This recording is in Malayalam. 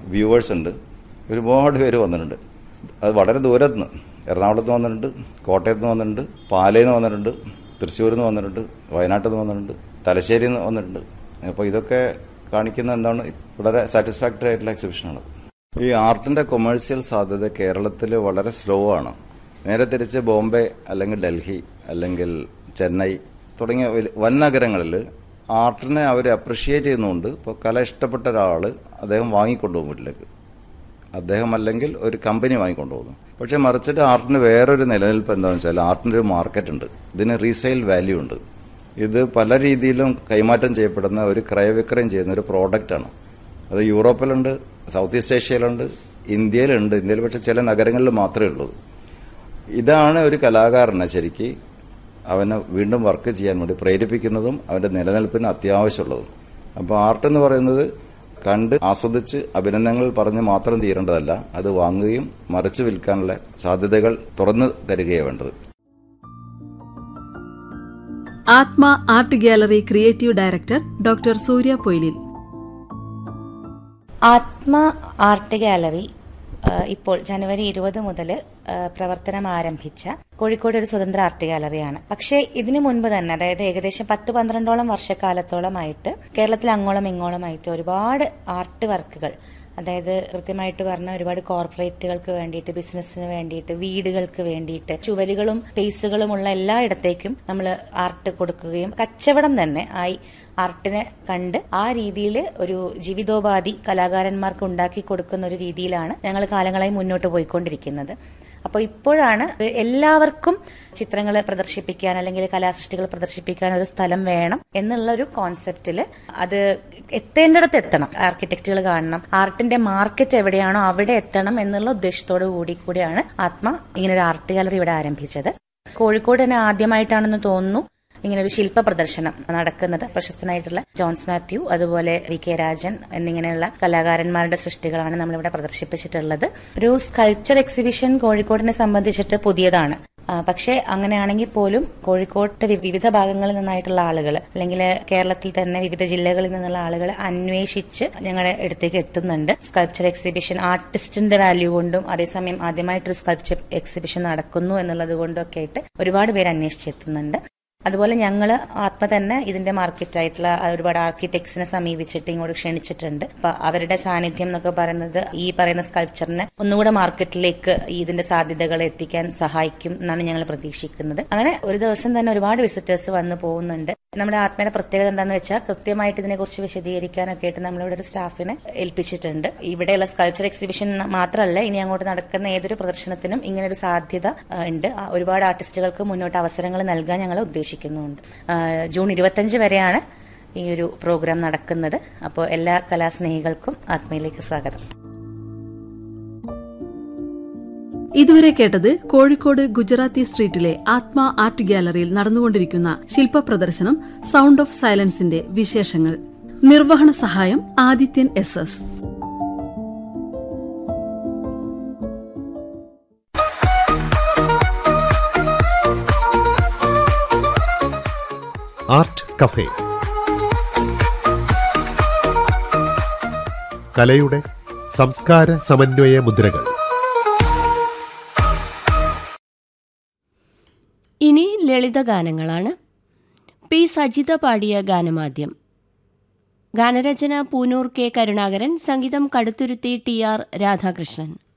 വ്യൂവേഴ്സ് ഉണ്ട് ഒരുപാട് പേര് വന്നിട്ടുണ്ട് അത് വളരെ ദൂരത്ത് നിന്ന് എറണാകുളത്ത് നിന്ന് വന്നിട്ടുണ്ട് കോട്ടയത്ത് നിന്ന് വന്നിട്ടുണ്ട് പാലയിൽ നിന്ന് വന്നിട്ടുണ്ട് തൃശ്ശൂരിൽ നിന്ന് വന്നിട്ടുണ്ട് വയനാട്ടിൽ നിന്ന് വന്നിട്ടുണ്ട് തലശ്ശേരിയിൽ നിന്ന് വന്നിട്ടുണ്ട് അപ്പോൾ ഇതൊക്കെ കാണിക്കുന്ന എന്താണ് വളരെ സാറ്റിസ്ഫാക്ടറി ആയിട്ടുള്ള എക്സിബിഷനാണ് ഈ ആർട്ടിന്റെ കൊമേഴ്സ്യൽ സാധ്യത കേരളത്തിൽ വളരെ സ്ലോ ആണ് നേരെ തിരിച്ച് ബോംബെ അല്ലെങ്കിൽ ഡൽഹി അല്ലെങ്കിൽ ചെന്നൈ തുടങ്ങിയ വലിയ- വൻ നഗരങ്ങളിൽ ആർട്ടിനെ അവർ അപ്രിഷിയേറ്റ് ചെയ്യുന്നുണ്ട് ഇപ്പോൾ കല ഇഷ്ടപ്പെട്ട ഒരാൾ അദ്ദേഹം വാങ്ങിക്കൊണ്ടുപോകും വീട്ടിലേക്ക് അദ്ദേഹം അല്ലെങ്കിൽ ഒരു കമ്പനി വാങ്ങിക്കൊണ്ടുപോകുന്നു പക്ഷേ മറിച്ചിട്ട് ആർട്ടിന് വേറൊരു നിലനിൽപ്പ് എന്താണെന്ന് വെച്ചാൽ ആർട്ടിന് ഒരു മാർക്കറ്റ് ഉണ്ട് ഇതിന് റീസെയിൽ വാല്യൂ ഉണ്ട് ഇത് പല രീതിയിലും കൈമാറ്റം ചെയ്യപ്പെടുന്ന ഒരു ക്രയവിക്രയം ചെയ്യുന്ന ഒരു പ്രോഡക്റ്റാണ് അത് യൂറോപ്പിലുണ്ട് സൗത്ത് ഈസ്റ്റ് ഏഷ്യയിലുണ്ട് ഇന്ത്യയിലുണ്ട് ഇന്ത്യയിൽ പക്ഷേ ചില നഗരങ്ങളിൽ മാത്രമേ ഉള്ളൂ ഇതാണ് ഒരു കലാകാരനെ ശരിക്ക് അവനെ വീണ്ടും വർക്ക് ചെയ്യാൻ വേണ്ടി പ്രേരിപ്പിക്കുന്നതും അവന്റെ നിലനിൽപ്പിന് അത്യാവശ്യമുള്ളതും അപ്പോൾ ആർട്ട് എന്ന് പറയുന്നത് കണ്ട് ആസ്വദിച്ച് അഭിനന്ദനങ്ങൾ പറഞ്ഞ് മാത്രം തീരേണ്ടതല്ല അത് വാങ്ങുകയും മറിച്ച് വിൽക്കാനുള്ള സാധ്യതകൾ തുറന്നു തരികയാണ് വേണ്ടത് Athma art gallery creative director doctor Surya പൊയ്ലിൽ ആത്മ ആർട്ട് ഗാലറി ആ, ഇപ്പോൾ ജനുവരി ഇരുപത് മുതൽ പ്രവർത്തനം ആരംഭിച്ച കോഴിക്കോട് ഒരു സ്വതന്ത്ര ആർട്ട് ഗാലറിയാണ് പക്ഷേ ഇതിനു മുൻപ് തന്നെ അതായത് ഏകദേശം പത്ത് പന്ത്രണ്ടോളം വർഷക്കാലത്തോളമായിട്ട് കേരളത്തിൽ അങ്ങോളം ഇങ്ങോളമായിട്ട് ഒരുപാട് ആർട്ട് വർക്കുകൾ അതായത് കൃത്യമായിട്ട് പറഞ്ഞ ഒരുപാട് കോർപ്പറേറ്റുകൾക്ക് വേണ്ടിയിട്ട് ബിസിനസ്സിന് വേണ്ടിയിട്ട് വീടുകൾക്ക് വേണ്ടിയിട്ട് ചുവരുകളും സ്പേസുകളുമുള്ള എല്ലായിടത്തേക്കും നമ്മൾ ആർട്ട് കൊടുക്കുകയും കച്ചവടം തന്നെ ആയി ആർട്ടിനെ കണ്ട് ആ രീതിയിൽ ഒരു ജീവിതോപാധി കലാകാരന്മാർക്ക് ഉണ്ടാക്കി കൊടുക്കുന്ന ഒരു രീതിയിലാണ് ഞങ്ങൾ കാലങ്ങളായി മുന്നോട്ട് പോയിക്കൊണ്ടിരിക്കുന്നത് അപ്പോൾ ഇപ്പോഴാണ് എല്ലാവർക്കും ചിത്രങ്ങൾ പ്രദർശിപ്പിക്കാൻ അല്ലെങ്കിൽ കലാസൃഷ്ടികൾ പ്രദർശിപ്പിക്കാൻ ഒരു സ്ഥലം വേണം എന്നുള്ള ഒരു കോൺസെപ്റ്റിൽ അത് എത്തേണ്ടിടത്ത് എത്തണം ആർക്കിടെക്റ്റുകൾ കാണണം ആർട്ടിന്റെ മാർക്കറ്റ് എവിടെയാണോ അവിടെ എത്തണം എന്നുള്ള ഉദ്ദേശത്തോടു കൂടി കൂടിയാണ് ആത്മ ഇങ്ങനെ ഒരു ആർട്ട് ഗാലറി ഇവിടെ ആരംഭിച്ചത് കോഴിക്കോട് തന്നെ ആദ്യമായിട്ടാണെന്ന് തോന്നുന്നു ഇങ്ങനെ ഒരു ശില്പ പ്രദർശനം നടക്കുന്നത് പ്രശസ്തനായിട്ടുള്ള ജോൺസ് മാത്യു അതുപോലെ വി കെ രാജൻ എന്നിങ്ങനെയുള്ള കലാകാരന്മാരുടെ സൃഷ്ടികളാണ് നമ്മളിവിടെ പ്രദർശിപ്പിച്ചിട്ടുള്ളത് ഒരു സ്കൾപ്ചർ എക്സിബിഷൻ കോഴിക്കോടിനെ സംബന്ധിച്ചിട്ട് പുതിയതാണ് ആ, പക്ഷേ അങ്ങനെയാണെങ്കിൽ പോലും കോഴിക്കോട്ട് വി- വിവിധ ഭാഗങ്ങളിൽ നിന്നായിട്ടുള്ള ആളുകൾ അല്ലെങ്കിൽ കേരളത്തിൽ തന്നെ വിവിധ ജില്ലകളിൽ നിന്നുള്ള ആളുകൾ അന്വേഷിച്ച് ഞങ്ങളുടെ അടുത്തേക്ക് എത്തുന്നുണ്ട് സ്കൾപ്ചർ എക്സിബിഷൻ ആർട്ടിസ്റ്റിന്റെ വാല്യൂ കൊണ്ടും അതേസമയം ആദ്യമായിട്ടൊരു സ്കൾപ്ചർ എക്സിബിഷൻ നടക്കുന്നു എന്നുള്ളത് കൊണ്ടും ഒക്കെ ആയിട്ട് ഒരുപാട് പേര് അന്വേഷിച്ചെത്തുന്നുണ്ട് അതുപോലെ ഞങ്ങൾ ആത്മ തന്നെ ഇതിന്റെ മാർക്കറ്റായിട്ടുള്ള ഒരുപാട് ആർക്കിടെക്ട്സിനെ സമീപിച്ചിട്ട് ഇങ്ങോട്ട് ക്ഷണിച്ചിട്ടുണ്ട് അപ്പൊ അവരുടെ സാന്നിധ്യം എന്നൊക്കെ പറയുന്നത് ഈ പറയുന്ന സ്കൾപ്ചറിനെ ഒന്നുകൂടെ മാർക്കറ്റിലേക്ക് ഈ ഇതിന്റെ സാധ്യതകൾ എത്തിക്കാൻ സഹായിക്കും എന്നാണ് ഞങ്ങൾ പ്രതീക്ഷിക്കുന്നത് അങ്ങനെ ഒരു ദിവസം തന്നെ ഒരുപാട് വിസിറ്റേഴ്സ് വന്നു പോകുന്നുണ്ട് നമ്മുടെ ആത്മയുടെ പ്രത്യേകത എന്താണെന്ന് വെച്ചാൽ കൃത്യമായിട്ട് ഇതിനെക്കുറിച്ച് വിശദീകരിക്കാനൊക്കെ ആയിട്ട് നമ്മളിവിടെ ഒരു സ്റ്റാഫിനെ ഏൽപ്പിച്ചിട്ടുണ്ട് ഇവിടെയുള്ള സ്കൾപ്ചർ എക്സിബിഷൻ മാത്രമല്ല ഇനി അങ്ങോട്ട് നടക്കുന്ന ഏതൊരു പ്രദർശനത്തിനും ഇങ്ങനെ ഒരു സാധ്യത ആ, ഉണ്ട് ആ, ഒരുപാട് ആർട്ടിസ്റ്റുകൾക്ക് മുന്നോട്ട് അവസരങ്ങൾ നൽകാൻ ഞങ്ങൾ ഉദ്ദേശിക്കുന്നുണ്ട് ആ, ജൂൺ ഇരുപത്തഞ്ച് വരെയാണ് ഈ ഒരു പ്രോഗ്രാം നടക്കുന്നത് അപ്പോൾ എല്ലാ കലാസ്നേഹികൾക്കും ആത്മയിലേക്ക് സ്വാഗതം ഇതുവരെ കേട്ടത് കോഴിക്കോട് ഗുജറാത്തി സ്ട്രീറ്റിലെ ആത്മ ആർട്ട് ഗാലറിയിൽ നടന്നുകൊണ്ടിരിക്കുന്ന ശില്പ പ്രദർശനം സൗണ്ട് ഓഫ് സൈലൻസിന്റെ വിശേഷങ്ങൾ നിർവഹണ സഹായം Adithyan S S art cafe കലയുടെ സംസ്കാര സമന്വയ മുദ്രകൾ ഇനി ലളിതഗാനങ്ങളാണ് പി സജിത പാടിയ ഗാനമാദ്യം ഗാനരചന പൂനൂർ കെ കരുണാകരൻ സംഗീതം കടുത്തുരുത്തി ടി ആർ രാധാകൃഷ്ണൻ